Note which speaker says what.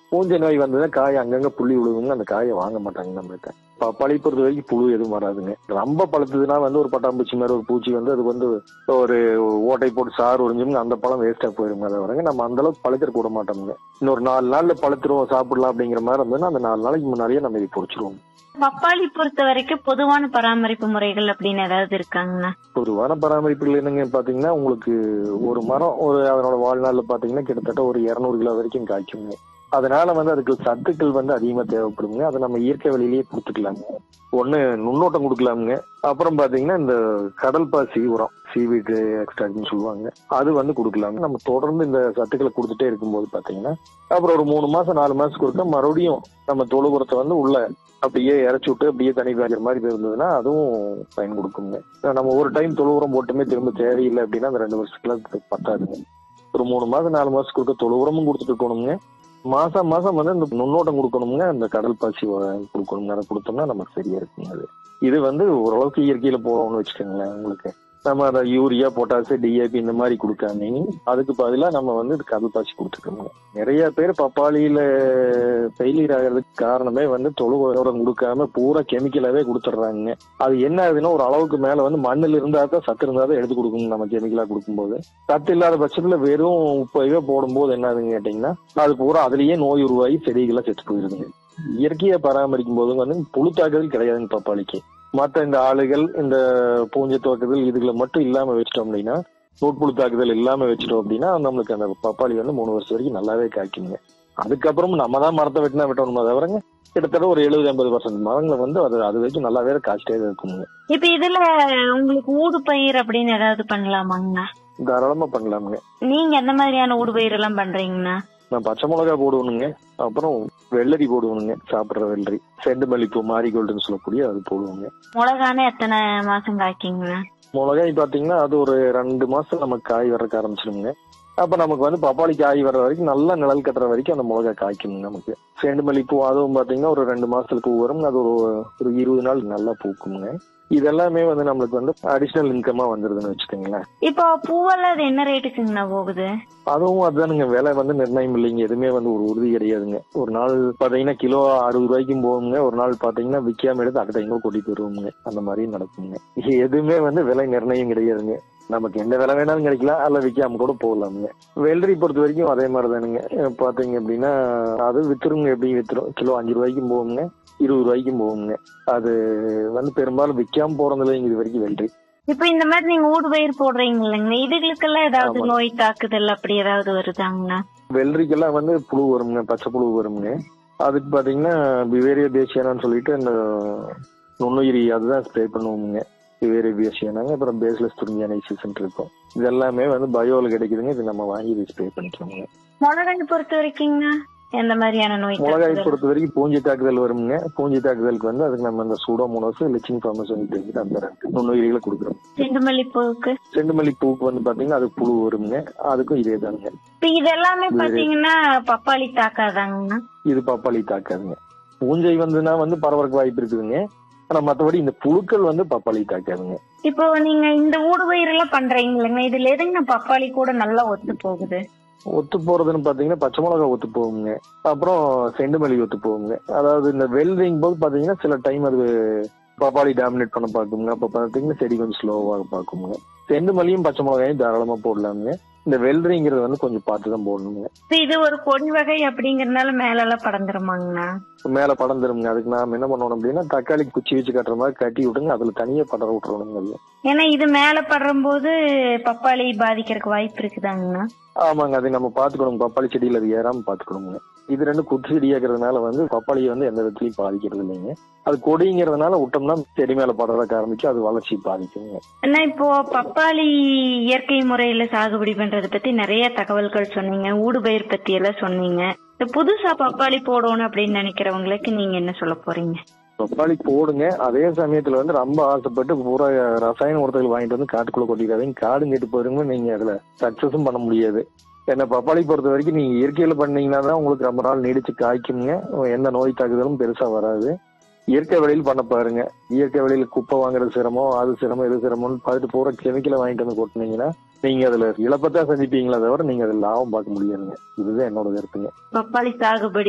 Speaker 1: பூஞ்சை நோய் வந்ததுன்னா காய் அங்கங்க புள்ளி விழுகுங்க அந்த காயை வாங்க மாட்டாங்க நம்மகிட்ட பப்பாளி பொறுத்த வரைக்கும் புழு எதுவும் வராதுங்க ரொம்ப பழுத்ததுன்னா வந்து ஒரு பட்டாம்பூச்சி மாதிரி ஒரு பூச்சி வந்து அது வந்து ஒரு ஓட்டை போட்டு சாறு உறிஞ்சுங்க அந்த பழம் வேஸ்டா போயிருங்க அதை வரங்க நம்ம அந்த அளவுக்கு பழுத்திர கூட மாட்டோம்ங்க இன்னொரு நாலு நாள்ல பழுத்துருவோம் சாப்பிடலாம் அப்படிங்கிற மாதிரி இருந்ததுன்னா அந்த நாலு நாளைக்கு முன்னாடியே நம்ம இதை பொறிச்சிருவோம்
Speaker 2: பப்பாளி பொறுத்த வரைக்கும் பொதுவான பராமரிப்பு முறைகள் அப்படின்னு ஏதாவது இருக்காங்கண்ணா
Speaker 1: பொதுவான பராமரிப்புகள் என்னங்க பாத்தீங்கன்னா உங்களுக்கு ஒரு மரம் ஒரு அதனோட வாழ்நாள்ல பாத்தீங்கன்னா கிட்டத்தட்ட ஒரு இருநூறு கிலோ வரைக்கும் காய்க்குங்க அதனால வந்து அதுக்கு சத்துக்கள் வந்து அதிகமா தேவைப்படுங்க அதை நம்ம இயற்கை வழியிலேயே கொடுத்துக்கலாங்க ஒண்ணு நுண்ணோட்டம் கொடுக்கலாமுங்க அப்புறம் பாத்தீங்கன்னா இந்த கடல் பாசி உரம் சீவீடு எக்ஸ்ட்ராக்ட்னு சொல்லுவாங்க அது வந்து கொடுக்கலாங்க நம்ம தொடர்ந்து இந்த சத்துக்களை கொடுத்துட்டே இருக்கும்போது பாத்தீங்கன்னா அப்புறம் ஒரு மூணு மாசம் நாலு மாசத்துக்கு ஒருக்கா மறுபடியும் நம்ம தொழு உரத்தை வந்து உள்ள அப்படியே இறச்சி விட்டு அப்படியே தண்ணி காய்க்கிற மாதிரி இருந்ததுன்னா அதுவும் பயன் கொடுக்குங்க நம்ம ஒரு டைம் தொழு உரம் போட்டுமே திரும்ப தேவையில்லை அப்படின்னா அந்த ரெண்டு வருஷத்துக்குள்ள அது பத்தாதுங்க ஒரு மூணு மாசம் நாலு மாசத்துக்கு ஒருக்கா தொழு உரமும் கொடுத்துட்டு இருக்கணுங்க மாசம் மாசம் வந்து இந்த நுண்ணோட்டம் கொடுக்கணுங்க அந்த கடல் பாசி வ- கொடுக்கணுங்க அதை கொடுத்தோம்னா நமக்கு சரியா இருக்குங்க அது இது வந்து ஓரளவுக்கு இயற்கையில போறோம்னு வச்சுக்கோங்களேன் உங்களுக்கு நம்ம அதை யூரியா பொட்டாசு டிஏபி இந்த மாதிரி கொடுக்காம அதுக்கு பதிலா நம்ம வந்து இது கடல் பாசி கொடுத்துக்கோங்க நிறைய பேர் பப்பாளியில ஃபெயிலியர் ஆகிறதுக்கு காரணமே வந்து தொழு உரம் கொடுக்காம பூரா கெமிக்கலாவே கொடுத்துட்றாங்க அது என்ன ஆகுதுன்னா ஒரு அளவுக்கு மேல வந்து மண்ணில் இருந்தா தான் சத்து இருந்தா தான் எடுத்து கொடுக்கணும் நம்ம கெமிக்கலா கொடுக்கும்போது சத்து இல்லாத பட்சத்துல வெறும் உப்பையே போடும்போது என்ன ஆகுதுன்னு கேட்டீங்கன்னா அது பூரா அதுலயே நோய் உருவாகி செடிகள்லாம் செத்து போயிருதுங்க இயற்கையை பராமரிக்கும் போது வந்து புழு தாக்குதல் கிடையாதுங்க பப்பாளிக்கு மற்ற இந்த ஆளுகள் இந்த பூஞ்சை தாக்குதல் இதுகளை மட்டும் இல்லாம வச்சிட்டோம் அப்படின்னா நூட்புழு தாக்குதல் இல்லாம வச்சிட்டோம் அப்படின்னா நம்மளுக்கு அந்த பப்பாளி வந்து மூணு வருஷம் வரைக்கும் நல்லாவே காய்க்குங்க அதுக்கப்புறம் நம்ம தான் மரத்தை வெட்டினா வெட்டணுமா தவிரங்க கிட்டத்தட்ட ஒரு எழுபது எண்பது பர்சன்ட் மரங்களை வந்து அது அது வரைக்கும் நல்லாவே காய்ச்சிட்டே தான் இருக்குங்க
Speaker 2: இப்ப இதுல உங்களுக்கு ஊடு பயிர் அப்படின்னு ஏதாவது பண்ணலாமாங்கண்ணா
Speaker 1: தாராளமா பண்ணலாமுங்க
Speaker 2: நீங்க எந்த மாதிரியான ஊடு பயிர் எல்லாம் பண்றீங்கண்ணா
Speaker 1: நான் பச்சை மிளகா போடுவணுங்க அப்புறம் வெள்ளரி போடுவணுங்க சாப்பிடுற வெள்ளரி செண்டு மல்லிப்பூ மாரிகோல்டுன்னு சொல்லக்கூடிய அது போடுவோங்க
Speaker 2: மிளகான எத்தனை மாசம் காய்க்குங்கண்ணா
Speaker 1: மிளகாய் பாத்தீங்கன்னா அது ஒரு ரெண்டு மாசம் நமக்கு காய் வர்றதுக்கு ஆரம்பிச்சிருங்க அப்ப நமக்கு வந்து பப்பாளி காய் வர்ற வரைக்கும் நல்லா நிழல் கட்டுற வரைக்கும் அந்த மிளகாய் காய்க்குங்க நமக்கு செண்டு மல்லிப்பூ அதுவும் பாத்தீங்கன்னா ஒரு ரெண்டு மாசத்துல பூ வரும் அது ஒரு ஒரு இருபது நாள் நல்லா பூக்குங்க இதெல்லாமே வந்து நம்மளுக்கு வந்து அடிஷனல் இன்கமா வந்துருதுன்னு வச்சுக்கோங்களேன்
Speaker 2: இப்போ பூவெல்லாம் அது என்ன ரேட்டுக்குங்கண்ணா போகுது
Speaker 1: அதுவும் அதுதானுங்க விலை வந்து நிர்ணயம் இல்லைங்க எதுவுமே வந்து ஒரு உறுதி கிடையாதுங்க ஒரு நாள் பாத்தீங்கன்னா கிலோ அறுபது ரூபாய்க்கும் போகுங்க ஒரு நாள் பாத்தீங்கன்னா விக்காம எடுத்து அடுத்த டைம் கொட்டிட்டு வருவோங்க அந்த மாதிரியும் நடக்குங்க இது எதுவுமே வந்து விலை நிர்ணயம் கிடையாதுங்க நமக்கு எந்த விலை வேணாலும் கிடைக்கலாம் அல்ல விக்காம கூட போகலாமுங்க வெள்ளரி பொறுத்த வரைக்கும் அதே மாதிரி தானுங்க பாத்தீங்க அப்படின்னா அது வித்துருங்க எப்படி வித்துரும் கிலோ அஞ்சு ரூபாய்க்கும் போகுங்க இருபது ரூபாய்க்கும் போகுங்க அது வந்து பெரும்பாலும் விக்காம போறதில்லை இது வரைக்கும் வெள்ளரி
Speaker 2: இப்ப இந்த மாதிரி நீங்க ஊடு பயிர் போடுறீங்க இல்லைங்கண்ணா இதுகளுக்கெல்லாம் ஏதாவது
Speaker 1: ஆமா.
Speaker 2: நோய் தாக்குதல் அப்படி ஏதாவது வருதாங்கண்ணா
Speaker 1: வெள்ளரிக்கெல்லாம் வந்து புழு வருங்க பச்சை புழு வருங்க அதுக்கு பாத்தீங்கன்னா பிவேரியா பேசியானான்னு சொல்லிட்டு அந்த நுண்ணுயிரி அதுதான் ஸ்ப்ரே பண்ணுவோமுங்க பிவேரியா பேசியானாங்க அப்புறம் பேஸ்லெஸ் துருங்கியானைசிஸ் இருக்கும் இது எல்லாமே வந்து பயோல கிடைக்குதுங்க இது நம்ம வாங்கி இது ஸ்ப்ரே பண்ணிக்கோங்க
Speaker 2: மிளகாய் பொறுத்த வரைக்குங்கண்ணா எந்த மாதிரியான நோய்
Speaker 1: மிளகாய்
Speaker 2: தாக்குதல்
Speaker 1: பொறுத்த வரைக்கும் பூஞ்சி தாக்குதல் வருங்க பூஞ்சி தாக்குதலுக்கு வந்து அதுக்கு நம்ம அந்த சூடோமோனோஸ் லிச்சிங் ஃபார்மஸ் அந்த நுண்ணுயிரிகளை கொடுக்குறோம்
Speaker 2: செண்டு மல்லிப்பூவுக்கு
Speaker 1: செண்டுமல்லி பூக்கு வந்து பாத்தீங்கன்னா அதுக்கு புழு வருங்க அதுக்கும் இதே தானுங்க
Speaker 2: இப்ப இதெல்லாமே பாத்தீங்கன்னா பப்பாளி தாக்காதாங்கண்ணா
Speaker 1: இது பப்பாளி தாக்காதுங்க பூஞ்சை வந்துன்னா வந்து பரவறக்கு வாய்ப்பு இருக்குதுங்க ஆனா மத்தபடி இந்த புழுக்கள் வந்து பப்பாளி தாக்காதுங்க
Speaker 2: இப்போ நீங்க இந்த ஊடு பயிர் எல்லாம் பண்றீங்க இல்லைங்க இதுல எதுங்க பப்பாளி கூட நல்லா ஒத்து போகுது
Speaker 1: ஒத்து போறதுன்னு பாத்தீங்கன்னா பச்சை மிளகா ஒத்து போகுங்க அப்புறம் செண்டுமல்லி ஒத்து போகுங்க அதாவது இந்த வெல்டிங் போது பாத்தீங்கன்னா சில டைம் அது பப்பாளி டாமினேட் பண்ண பாக்குங்க அப்ப பாத்தீங்கன்னா செடி கொஞ்சம் ஸ்லோவாக பாக்குங்க செண்டுமல்லியும் பச்சை மிளகாயும் தாராளமா போடலாமுங்க இந்த வெள்ளரிங்கிறது வந்து கொஞ்சம் பார்த்து தான் போடணுங்க
Speaker 2: இப்ப இது ஒரு கொடி வகை அப்படிங்கறதுனால மேல எல்லாம் படந்துருமாங்கண்ணா
Speaker 1: மேல படர்ந்துருங்க அதுக்கு நாம என்ன பண்ணணும் அப்படின்னா தக்காளி குச்சி வச்சு கட்டுற மாதிரி கட்டி விட்டுங்க அதுல தனியா படர விட்டுறணுங்க அது
Speaker 2: ஏன்னா இது மேல படும்போது பப்பாளி பாதிக்கிறதுக்கு வாய்ப்பு இருக்குதாங்கண்ணா
Speaker 1: ஆமாங்க அது நம்ம பாத்துக்கணும் பப்பாளி செடியில அது ஏறாம பாத்துக்கணுங்க இது ரெண்டு குச்சி செடியாக்கிறதுனால வந்து பப்பாளியை வந்து எந்த விதத்துலயும் பாதிக்கிறது இல்லைங்க அது கொடிங்கிறதுனால விட்டோம்னா செடி மேல படுறதுக்கு ஆரம்பிச்சு அது வளர்ச்சி பாதிக்குங்க
Speaker 2: அண்ணா இப்போ பப்பாளி இயற்கை முறையில சாகுபடி பண்றத பத்தி நிறைய தகவல்கள் சொன்னீங்க ஊடுபயிர் பத்தி எல்லாம் சொன்னீங்க இப்ப புதுசா பப்பாளி போடணும் அப்படின்னு நினைக்கிறவங்களுக்கு நீங்க என்ன சொல்ல போறீங்க
Speaker 1: பப்பாளி போடுங்க அதே சமயத்துல வந்து ரொம்ப ஆசைப்பட்டு பூரா ரசாயன உரத்துகள் வாங்கிட்டு வந்து காட்டுக்குள்ள கொட்டிடாதீங்க காடு கெட்டு போயிருங்க நீங்க அதுல சக்சஸும் பண்ண முடியாது என்ன பப்பாளி பொறுத்த வரைக்கும் நீங்க இயற்கையில பண்ணீங்கன்னா தான் உங்களுக்கு ரொம்ப நாள் நீடிச்சு காய்க்குங்க எந்த நோய் தாக்குதலும் பெருசா வராது இயற்கை வழியில் பண்ண பாருங்க இயற்கை வழியில குப்பை வாங்குறது சிரமம் அது சிரமம் இது சிரமம்னு பார்த்துட்டு பூரா கெமிக்கலை வாங்கிட்டு வந்து கொட்டினீங்கன்னா நீங்க அதுல இழப்பத்தான் சந்திப்பீங்களே தவிர நீங்க அதுல லாபம் பார்க்க முடியாதுங்க இதுதான் என்னோட கருத்துங்க
Speaker 2: பப்பாளி சாகுபடி